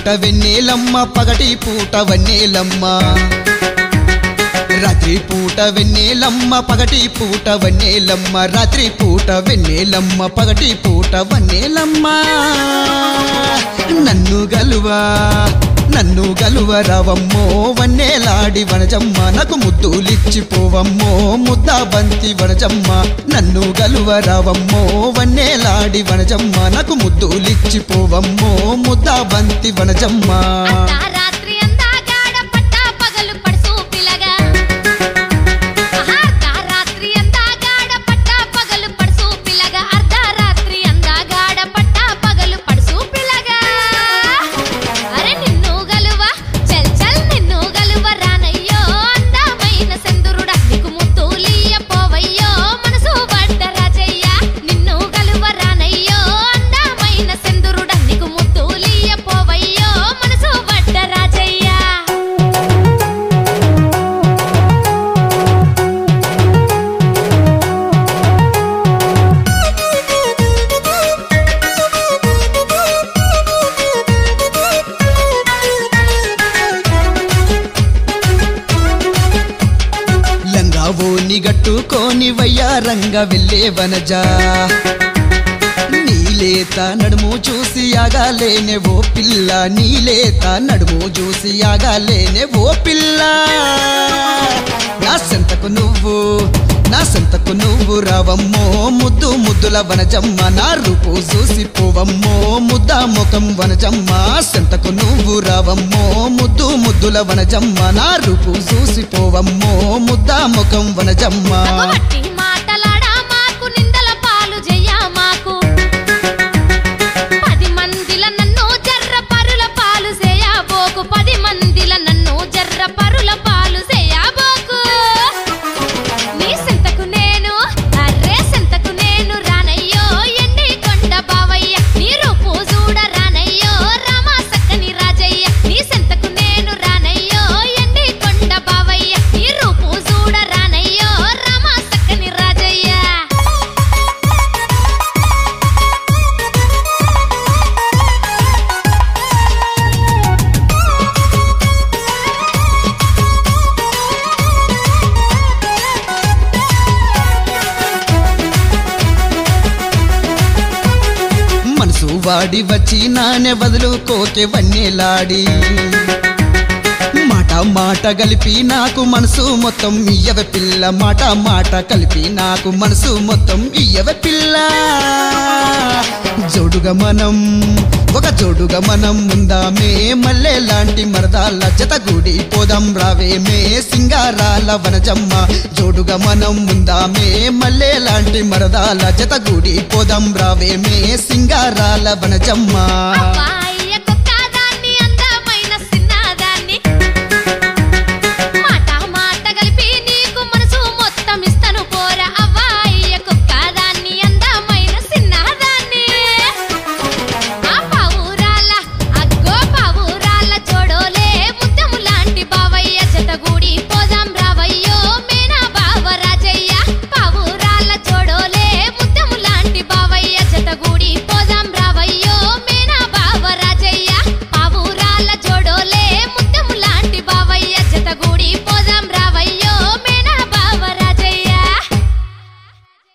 పూట వెన్నెలమ్మ పగటి పూట వన్నెలమ్మ రాత్రి పూట వెన్నెలమ్మ పగటి పూట వన్నెలమ్మ రాత్రి పూట వెన్నెలమ్మ పగటి పూట వన్నెలమ్మ నన్ను గలువా నన్ను గలువ రవమ్మో వన్నేలాడి వనజమ్మ నాకు ముద్దులిచ్చిపోవమ్మో ముద్దా బంతి వనజమ్మ నన్ను గలువ రవమ్మో వన్నేలాడి వనజమ్మ నాకు ముద్దులిచ్చిపోవమ్మో ముద్దా బంతి వనజమ్మ అర్ధరాత్రి అందాగాడ పట్ట పగలు పడుసు పిలగా ఆహా, అర్ధరాత్రి అందాగాడ పట్ట పగలు పడుసు పిలగా అర్ధరాత్రి అందాగాడ పట్ట పగలు పడుసు పిలగా అరే నిన్ను గలువ చల్ చల్ నిన్ను గలువ రానయ్యో అందమైన సెందురుడా నీకు ముత్తులియ పోవయ్యో మనసు పడ్డ రాజయ్య నిన్ను గలువ రానయ్యో అందమైన సెందురుడా నీకు ముత్తులియ పోవయ్యో మనసు పడ్డ రాజయ్య లంగా ఓని గట్టుకోని వయ్యారంగా వెళ్ళే వనజా నీలేత నడుము చూసి ఆగాలేనే ఓ పిల్ల నీలేత నడుము చూసి ఆగాలేనే ఓ పిల్ల నా సంతకు నువ్వు నా సంతకు నువ్వు రావమ్మో ముద్దు ముద్దుల వనజమ్మ నా రూపు చూసి పోవమ్మో ముద్ద ముఖం వనజమ్మ సంతకు నువ్వు రావమ్మో ముద్దు ముద్దుల వనజమ్మ నా రూపు చూసి పోవమ్మో ముద్ద ముఖం వనజమ్మ అగవట్టి మాటలాడా మాకు నిందల పాలు చెయ్య మాకు పది మందిల నన్ను జర్ర పరుల పాలు చేయబోకు పది మందిల నన్ను జర్ర పరుల పాలు చేయబోకు నీ సింతకు నేను అర్రే సింతకు నేను రానయ్యో ఎండి కొండ బావయ్య నీ రూపు చూడ రానయ్యో రామా సక్కని రాజయ్య నీ సింతకు నేను రానయ్యో ఎండి కొండ బావయ్య నీ రూపు చూడ రానయ్యో రామా సక్కని రాజయ్య మనసు వాడి వచ్చి నానే వదులుకోకే వన్నెలాడి మాట మాట కలిపి నాకు మనసు మొత్తం ఇయ్యవ పిల్ల మాట మాట కలిపి నాకు మనసు మొత్తం ఇయ్యవ పిల్ల జోడుగా మనం ఒక జోడుగా మనం ఉందామే మల్లె లాంటి మరదాల జతగూడి పోదాం రావేమే సింగారాల వనజమ్మ జోడుగా మనం ఉందామే మల్లె లాంటి మరదాల జతగూడి పోదాం రావేమే సింగారాల వనజమ్మ అవ్వా